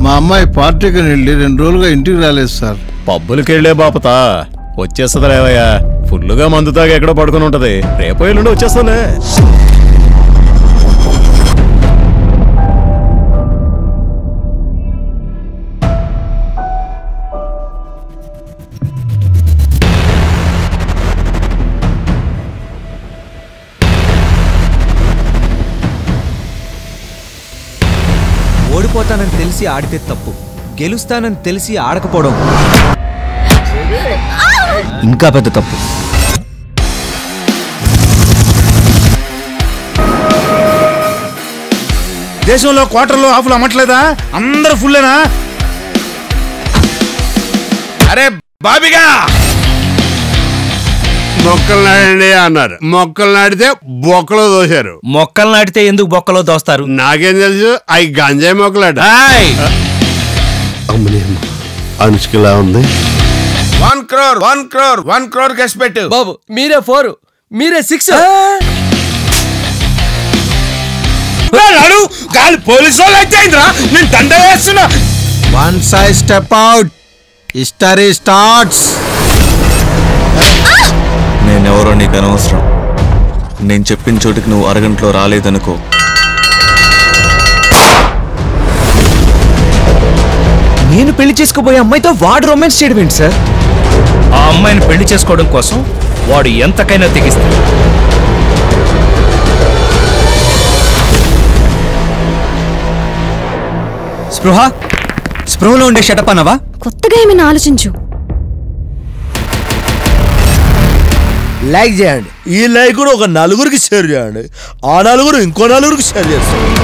మా అమ్మాయి పార్టీకి వెళ్ళి రెండు రోజులుగా ఇంటికి రాలేదు సార్ పబ్బులకి వెళ్లే బాపత వచ్చేస్తుంది లేవయ్యా ఫుల్లుగా మందు తాగి ఎక్కడో పడుకుని ఉంటది రేపు ఎల్లుండి వచ్చేస్తాలే ఓడిపోతానని తెలిసి ఆడితే తప్పు గెలుస్తానని తెలిసి ఆడకపోవడం ఇంకా పెద్ద తప్పు దేశంలో క్వార్టర్లు హాఫ్లు అమ్మట్లేదా అందరూ ఫుల్లేనా అరే బాబిగా మొక్కలు నాడండి అన్నారు మొక్కలు నాటితే బొక్కలో దోశారు మొక్కలు నాటితే ఎందుకు బొక్కలో దోస్తారు నాకేం తెలుసు అవి గంజాయి మొక్కలాట ఆయ్! అనుష్కలా ఉంది one crore one crore one crore case పెట్టు బాబు మీరే ఫోర్ మీరే సిక్స్ నడు గాలి పోలీసు వాళ్ళు అయితే అయిందిరా నేను దండ వేస్తున్నా one side step out history starts నేనెవరో నీకు అనవసరం నేను చెప్పిన చోటికి నువ్వు అరగంటలో రాలేదనుకో నేను పెళ్లి చేసుకోబోయే అమ్మాయితో వాడు రొమాన్స్ చేయడం ఏంటి సార్ ఆ అమ్మాయిని పెళ్లి చేసుకోవడం కోసం వాడు ఎంతకైనా తెగిస్తాడు స్పృహ స్పృహలో ఉండే షటప్ అనవా కొత్తగా ఏమైనా ఆలోచించు లైక్ చేయండి ఈ లైక్ కూడా ఒక నలుగురికి షేర్ చేయండి ఆ నలుగురు ఇంకో నలుగురికి షేర్ చేస్తారు